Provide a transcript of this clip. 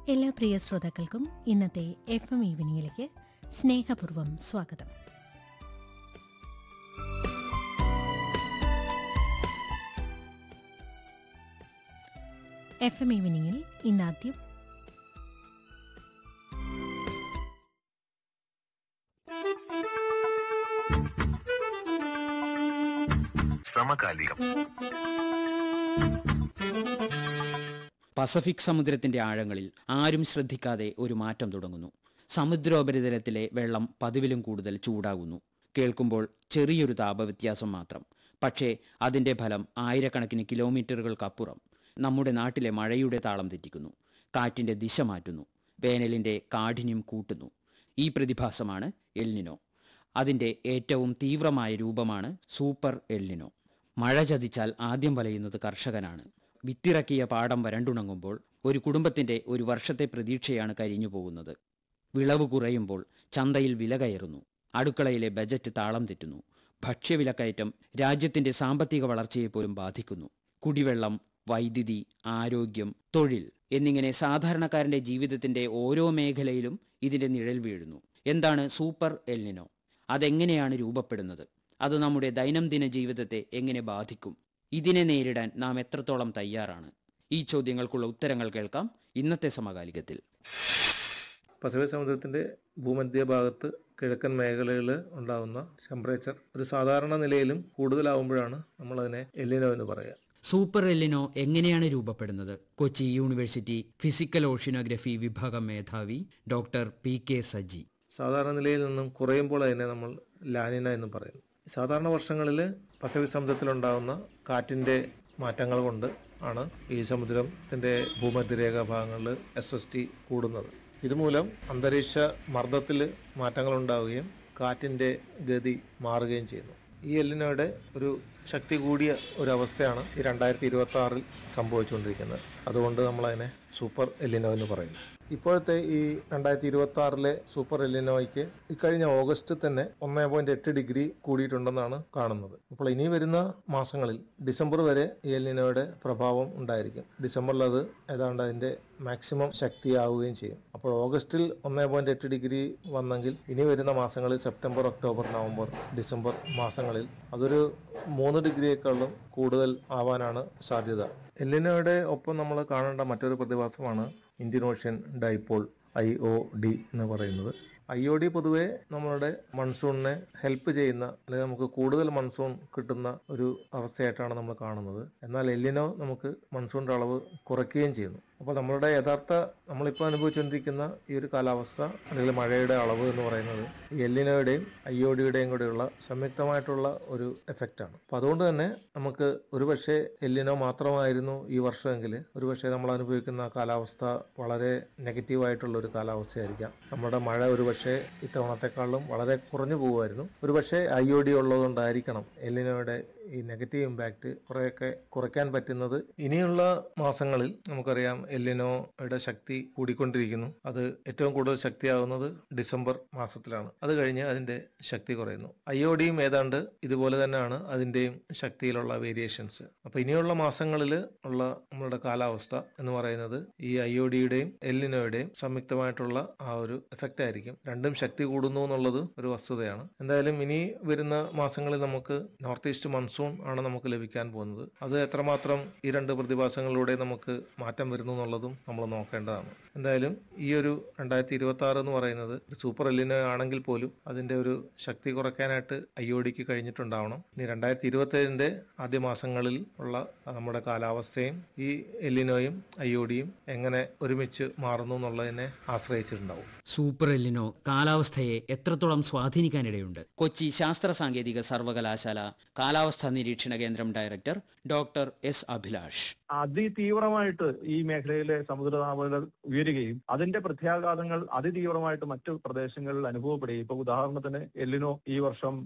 എല്ലാ പ്രിയ ശ്രോതാക്കൾക്കും ഇന്നത്തെ എഫ് എം ഈവനിങ്ങിലേക്ക് സ്നേഹപൂർവ്വം സ്വാഗതം എഫ് എം ഈവനിങ്ങിൽ ഇന്നാദ്യം സമകാലികം പസഫിക് സമുദ്രത്തിന്റെ ആഴങ്ങളിൽ ആരും ശ്രദ്ധിക്കാതെ ഒരു മാറ്റം തുടങ്ങുന്നു സമുദ്രോപരിതലത്തിലെ വെള്ളം പതിവിലും കൂടുതൽ ചൂടാകുന്നു കേൾക്കുമ്പോൾ ചെറിയൊരു താപവ്യത്യാസം മാത്രം പക്ഷേ അതിന്റെ ഫലം ആയിരക്കണക്കിന് കിലോമീറ്ററുകൾക്കപ്പുറം നമ്മുടെ നാട്ടിലെ മഴയുടെ താളം തെറ്റിക്കുന്നു കാറ്റിന്റെ ദിശ മാറ്റുന്നു വേനലിന്റെ കാഠിന്യം കൂട്ടുന്നു ഈ പ്രതിഭാസമാണ് എൽനിനോ അതിന്റെ ഏറ്റവും തീവ്രമായ രൂപമാണ് സൂപ്പർ എൽനിനോ മഴ ചതിച്ചാൽ ആദ്യം വലയുന്നത് കർഷകനാണ് വിത്തിറക്കിയ പാടം വരണ്ടുണങ്ങുമ്പോൾ ഒരു കുടുംബത്തിന്റെ ഒരു വർഷത്തെ പ്രതീക്ഷയാണ് കരിഞ്ഞു പോകുന്നത് വിളവ് കുറയുമ്പോൾ ചന്തയിൽ വില കയറുന്നു അടുക്കളയിലെ ബജറ്റ് താളം തെറ്റുന്നു ഭക്ഷ്യവിലക്കയറ്റം രാജ്യത്തിന്റെ സാമ്പത്തിക വളർച്ചയെ പോലും ബാധിക്കുന്നു കുടിവെള്ളം വൈദ്യുതി ആരോഗ്യം തൊഴിൽ എന്നിങ്ങനെ സാധാരണക്കാരന്റെ ജീവിതത്തിന്റെ ഓരോ മേഖലയിലും ഇതിന്റെ നിഴൽ വീഴുന്നു എന്താണ് സൂപ്പർ എൽനിനോ അതെങ്ങനെയാണ് രൂപപ്പെടുന്നത് അത് നമ്മുടെ ദൈനംദിന ജീവിതത്തെ എങ്ങനെ ബാധിക്കും ഇതിനെ നേരിടാൻ നാം എത്രത്തോളം തയ്യാറാണ് ഈ ചോദ്യങ്ങൾക്കുള്ള ഉത്തരങ്ങൾ കേൾക്കാം ഇന്നത്തെ സമകാലികത്തിൽ പസഫിക് സമുദ്രത്തിന്റെ ഭൂമധ്യ ഭാഗത്ത് കിഴക്കൻ മേഖലകളിൽ ഉണ്ടാകുന്ന ടെമ്പറേച്ചർ ഒരു സാധാരണ നിലയിലും കൂടുതലാവുമ്പോഴാണ് നമ്മളതിനെ എല്ലിനോ എന്ന് പറയുക സൂപ്പർ എല്ലിനോ എങ്ങനെയാണ് രൂപപ്പെടുന്നത് കൊച്ചി യൂണിവേഴ്സിറ്റി ഫിസിക്കൽ ഓഷ്യനോഗ്രഫി വിഭാഗം മേധാവി ഡോക്ടർ പി കെ സജി സാധാരണ നിലയിൽ നിന്നും കുറയുമ്പോൾ അതിനെ നമ്മൾ ലാനിന എന്ന് പറയുന്നു സാധാരണ വർഷങ്ങളിൽ പസഫിക് സമുദ്രത്തിലുണ്ടാകുന്ന കാറ്റിൻ്റെ മാറ്റങ്ങൾ കൊണ്ട് ആണ് ഈ സമുദ്രത്തിൻ്റെ ഭൂമധ്യരേഖ ഭാഗങ്ങളിൽ എസ് എസ് ടി കൂടുന്നത് ഇതുമൂലം അന്തരീക്ഷ മർദ്ദത്തിൽ മാറ്റങ്ങൾ ഉണ്ടാവുകയും കാറ്റിൻ്റെ ഗതി മാറുകയും ചെയ്യുന്നു ഈ എല്ലിനോയുടെ ഒരു ശക്തി കൂടിയ ഒരു അവസ്ഥയാണ് ഈ രണ്ടായിരത്തി ഇരുപത്തി ആറിൽ സംഭവിച്ചുകൊണ്ടിരിക്കുന്നത് അതുകൊണ്ട് നമ്മളതിനെ സൂപ്പർ എല്ലിനോ എന്ന് പറയുന്നു ഇപ്പോഴത്തെ ഈ രണ്ടായിരത്തി ഇരുപത്തി ആറിലെ സൂപ്പർ എല്ലിനോയ്ക്ക് ഇക്കഴിഞ്ഞ ഓഗസ്റ്റ് തന്നെ ഒന്നേ പോയിന്റ് എട്ട് ഡിഗ്രി കൂടിയിട്ടുണ്ടെന്നാണ് കാണുന്നത് അപ്പോൾ ഇനി വരുന്ന മാസങ്ങളിൽ ഡിസംബർ വരെ ഈ എല്ലിനോയുടെ പ്രഭാവം ഉണ്ടായിരിക്കും ഡിസംബറിൽ അത് ഏതാണ്ട് അതിന്റെ മാക്സിമം ശക്തിയാവുകയും ചെയ്യും അപ്പോൾ ഓഗസ്റ്റിൽ ഒന്നേ പോയിന്റ് എട്ട് ഡിഗ്രി വന്നെങ്കിൽ ഇനി വരുന്ന മാസങ്ങളിൽ സെപ്റ്റംബർ ഒക്ടോബർ നവംബർ ഡിസംബർ മാസങ്ങളിൽ അതൊരു മൂന്ന് ഡിഗ്രിയേക്കാളും കൂടുതൽ ആവാനാണ് സാധ്യത എല്ലിനോയുടെ ഒപ്പം നമ്മൾ കാണേണ്ട മറ്റൊരു പ്രതിഭാസമാണ് Indian ocean dipole I O D എന്ന് പറയുന്നത് ഐ ഒ ഡി പൊതുവെ നമ്മളുടെ മൺസൂണിനെ ഹെൽപ്പ് ചെയ്യുന്ന അല്ലെങ്കിൽ നമുക്ക് കൂടുതൽ മൺസൂൺ കിട്ടുന്ന ഒരു അവസ്ഥയായിട്ടാണ് നമ്മൾ കാണുന്നത് എന്നാൽ എല്ലിനോ നമുക്ക് മൺസൂണിന്റെ അളവ് കുറയ്ക്കുകയും ചെയ്യുന്നു അപ്പോൾ നമ്മളുടെ യഥാർത്ഥ നമ്മളിപ്പോൾ അനുഭവിച്ചുകൊണ്ടിരിക്കുന്ന ഈ ഒരു കാലാവസ്ഥ അല്ലെങ്കിൽ മഴയുടെ അളവ് എന്ന് പറയുന്നത് ഈ എല്ലിനോയുടെയും ഐ ഒ ഡിയുടെയും കൂടെയുള്ള സംയുക്തമായിട്ടുള്ള ഒരു എഫക്റ്റാണ് അപ്പോൾ അതുകൊണ്ട് തന്നെ നമുക്ക് ഒരുപക്ഷെ എല്ലിനോ മാത്രമായിരുന്നു ഈ വർഷമെങ്കിൽ ഒരുപക്ഷെ നമ്മൾ അനുഭവിക്കുന്ന കാലാവസ്ഥ വളരെ നെഗറ്റീവായിട്ടുള്ള ഒരു കാലാവസ്ഥയായിരിക്കാം നമ്മുടെ മഴ ഒരുപക്ഷെ ഇത്തവണത്തെക്കാളും വളരെ കുറഞ്ഞു പോകുമായിരുന്നു ഒരുപക്ഷെ ഐ ഒ ഡി ഉള്ളതുകൊണ്ടായിരിക്കണം എല്ലിനോയുടെ ഈ നെഗറ്റീവ് ഇമ്പാക്റ്റ് കുറേയൊക്കെ കുറയ്ക്കാൻ പറ്റുന്നത് ഇനിയുള്ള മാസങ്ങളിൽ നമുക്കറിയാം എല്ലിനോയുടെ ശക്തി കൂടിക്കൊണ്ടിരിക്കുന്നു അത് ഏറ്റവും കൂടുതൽ ശക്തിയാകുന്നത് ഡിസംബർ മാസത്തിലാണ് അത് കഴിഞ്ഞ് അതിന്റെ ശക്തി കുറയുന്നു ഐ ഒ ഡിയും ഏതാണ്ട് ഇതുപോലെ തന്നെയാണ് അതിന്റെയും ശക്തിയിലുള്ള വേരിയേഷൻസ് അപ്പൊ ഇനിയുള്ള മാസങ്ങളിൽ ഉള്ള നമ്മളുടെ കാലാവസ്ഥ എന്ന് പറയുന്നത് ഈ ഐ ഒ ഡിയുടെയും എല്ലിനോയുടെയും സംയുക്തമായിട്ടുള്ള ആ ഒരു എഫക്റ്റ് ആയിരിക്കും രണ്ടും ശക്തി കൂടുന്നു എന്നുള്ളത് ഒരു വസ്തുതയാണ് എന്തായാലും ഇനി വരുന്ന മാസങ്ങളിൽ നമുക്ക് നോർത്ത് ഈസ്റ്റ് മൺസൂൺ ആണ് നമുക്ക് ലഭിക്കാൻ പോകുന്നത് അത് എത്രമാത്രം ഈ രണ്ട് പ്രതിഭാസങ്ങളിലൂടെ നമുക്ക് മാറ്റം വരുന്നു എന്നുള്ളതും നമ്മൾ നോക്കേണ്ടതാണ് എന്തായാലും ഈ ഒരു രണ്ടായിരത്തി ഇരുപത്തി ആറ് എന്ന് പറയുന്നത് ഒരു സൂപ്പർ എല്ലിനോ ആണെങ്കിൽ പോലും അതിന്റെ ഒരു ശക്തി കുറയ്ക്കാനായിട്ട് ഐ ഒ ഡിക്ക് കഴിഞ്ഞിട്ടുണ്ടാവണം ഇനി രണ്ടായിരത്തി ഇരുപത്തി ഏഴിന്റെ ആദ്യ മാസങ്ങളിൽ ഉള്ള നമ്മുടെ കാലാവസ്ഥയും ഈ എല്ലിനോയും ഐ ഒ ഡിയും എങ്ങനെ ഒരുമിച്ച് മാറുന്നു എന്നുള്ളതിനെ ആശ്രയിച്ചിട്ടുണ്ടാവും സൂപ്പർ എല്ലിനോ കാലാവസ്ഥയെ എത്രത്തോളം സ്വാധീനിക്കാനിടയുണ്ട് കൊച്ചി ശാസ്ത്ര സാങ്കേതിക സർവകലാശാല കാലാവസ്ഥാ നിരീക്ഷണ കേന്ദ്രം ഡയറക്ടർ ഡോക്ടർ എസ് അഭിലാഷ് അതിതീവ്രമായിട്ട് ഈ മേഖലയിലെ സമുദ്രതാപനില ഉയരുകയും അതിന്റെ പ്രത്യാഘാതങ്ങൾ അതിതീവ്രമായിട്ട് മറ്റു പ്രദേശങ്ങളിൽ അനുഭവപ്പെടുകയും ഇപ്പൊ ഉദാഹരണത്തിന് എല്ലിനോ ഈ വർഷം